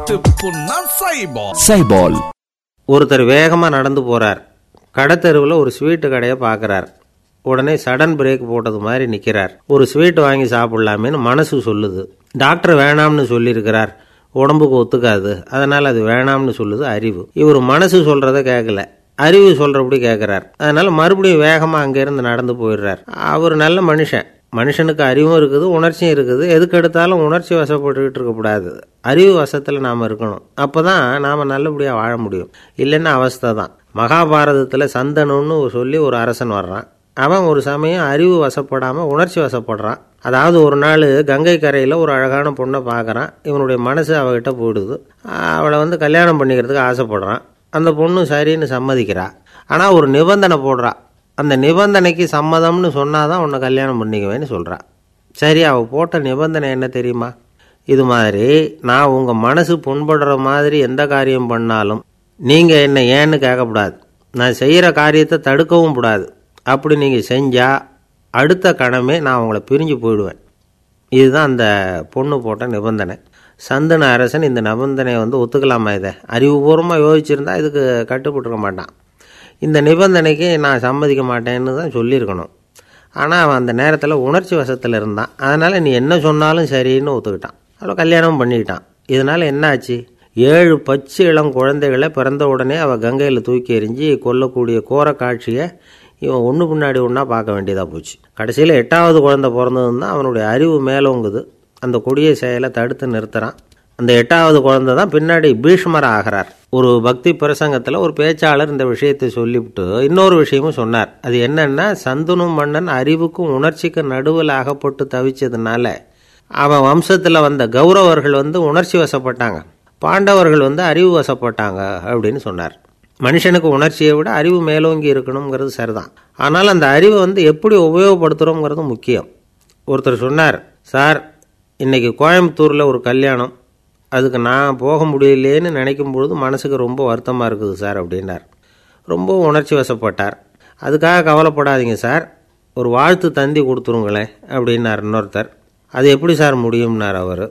திப்புன்னா சைபால் சைபால் ஒருத்தர் வேகமாக நடந்து போகிறார் கடைத்தெருவில் ஒரு ஸ்வீட்டு கடையை பார்க்குறார் உடனே சடன் பிரேக் போட்டது மாதிரி நிற்கிறார் ஒரு ஸ்வீட் வாங்கி சாப்பிட்லாமேன்னு மனசு சொல்லுது டாக்டர் வேணாம்னு சொல்லியிருக்கிறார் உடம்புக்கு ஒத்துக்காது அதனால் அது வேணாம்னு சொல்லுது அறிவு இவர் மனசு சொல்கிறத கேட்கல அறிவு சொல்கிறபடி கேட்குறார் அதனால் மறுபடியும் வேகமாக அங்கேருந்து நடந்து போயிடுறார் அவர் நல்ல மனுஷன் மனுஷனுக்கு அறிவும் இருக்குது உணர்ச்சியும் இருக்குது எதுக்கு எடுத்தாலும் உணர்ச்சி வசப்பட்டுக்கிட்டு இருக்கக்கூடாது அறிவு வசத்தில் நாம் இருக்கணும் அப்போ தான் நாம் நல்லபடியாக வாழ முடியும் இல்லைன்னா அவஸ்தை தான் மகாபாரதத்தில் சந்தனுன்னு சொல்லி ஒரு அரசன் வர்றான் அவன் ஒரு சமயம் அறிவு வசப்படாமல் உணர்ச்சி வசப்படுறான் அதாவது ஒரு நாள் கங்கை கரையில் ஒரு அழகான பொண்ணை பார்க்குறான் இவனுடைய மனசு அவகிட்ட போயிடுது அவளை வந்து கல்யாணம் பண்ணிக்கிறதுக்கு ஆசைப்படுறான் அந்த பொண்ணு சரின்னு சம்மதிக்கிறா ஆனால் ஒரு நிபந்தனை போடுறா அந்த நிபந்தனைக்கு சம்மதம்னு சொன்னாதான் உன்னை கல்யாணம் பண்ணிக்குவேன்னு சொல்கிறா சரி அவள் போட்ட நிபந்தனை என்ன தெரியுமா இது மாதிரி நான் உங்கள் மனசு புண்படுற மாதிரி எந்த காரியம் பண்ணாலும் நீங்கள் என்னை ஏன்னு கேட்கக்கூடாது நான் செய்கிற காரியத்தை தடுக்கவும் கூடாது அப்படி நீங்கள் செஞ்சால் அடுத்த கணமே நான் உங்களை பிரிஞ்சு போயிடுவேன் இதுதான் அந்த பொண்ணு போட்ட நிபந்தனை சந்தன அரசன் இந்த நிபந்தனையை வந்து ஒத்துக்கலாமா இதை அறிவுபூர்வமாக யோசிச்சிருந்தா இதுக்கு கட்டுப்பட்டுருக்க மாட்டான் இந்த நிபந்தனைக்கு நான் சம்மதிக்க மாட்டேன்னு தான் சொல்லியிருக்கணும் ஆனால் அவன் அந்த நேரத்தில் உணர்ச்சி வசத்தில் இருந்தான் அதனால் நீ என்ன சொன்னாலும் சரின்னு ஒத்துக்கிட்டான் அவளை கல்யாணம் பண்ணிக்கிட்டான் இதனால் என்னாச்சு ஏழு பச்சை இளம் குழந்தைகளை பிறந்த உடனே அவள் கங்கையில் தூக்கி எறிஞ்சு கொல்லக்கூடிய கோர காட்சியை இவன் ஒன்று பின்னாடி ஒன்றா பார்க்க வேண்டியதாக போச்சு கடைசியில் எட்டாவது குழந்தை பிறந்ததுன்னு தான் அவனுடைய அறிவு மேலோங்குது அந்த கொடிய செயலை தடுத்து நிறுத்துறான் அந்த எட்டாவது குழந்தை தான் பின்னாடி பீஷ்மர் ஆகிறார் ஒரு பக்தி பிரசங்கத்தில் ஒரு பேச்சாளர் இந்த விஷயத்தை சொல்லிவிட்டு இன்னொரு விஷயமும் சொன்னார் அது என்னன்னா சந்துனு மன்னன் அறிவுக்கும் உணர்ச்சிக்கும் நடுவில் அகப்பட்டு தவிச்சதுனால அவன் வம்சத்தில் வந்த கௌரவர்கள் வந்து உணர்ச்சி வசப்பட்டாங்க பாண்டவர்கள் வந்து அறிவு வசப்பட்டாங்க அப்படின்னு சொன்னார் மனுஷனுக்கு உணர்ச்சியை விட அறிவு மேலோங்கி இருக்கணுங்கிறது சரிதான் ஆனால் அந்த அறிவை வந்து எப்படி உபயோகப்படுத்துகிறோங்கிறது முக்கியம் ஒருத்தர் சொன்னார் சார் இன்னைக்கு கோயம்புத்தூரில் ஒரு கல்யாணம் அதுக்கு நான் போக முடியலேன்னு நினைக்கும் பொழுது மனசுக்கு ரொம்ப வருத்தமாக இருக்குது சார் அப்படின்னார் ரொம்ப உணர்ச்சி வசப்பட்டார் அதுக்காக கவலைப்படாதீங்க சார் ஒரு வாழ்த்து தந்தி கொடுத்துருங்களேன் அப்படின்னார் இன்னொருத்தர் அது எப்படி சார் முடியும்னார் அவர்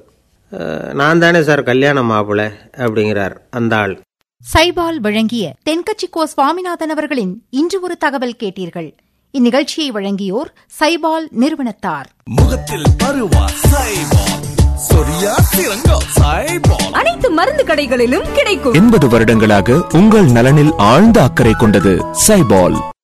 நான் தானே சார் கல்யாண மாப்பிள்ளை அப்படிங்கிறார் அந்த ஆள் சைபால் வழங்கிய தென்கட்சி கோ சுவாமிநாதன் அவர்களின் இன்று ஒரு தகவல் கேட்டீர்கள் இந்நிகழ்ச்சியை வழங்கியோர் சைபால் நிறுவனத்தார் முகத்தில் பருவா சைபால் சொரியா சிறங்கா சைபால் அனைத்து மருந்து கடைகளிலும் கிடைக்கும் எண்பது வருடங்களாக உங்கள் நலனில் ஆழ்ந்த அக்கறை கொண்டது சைபால்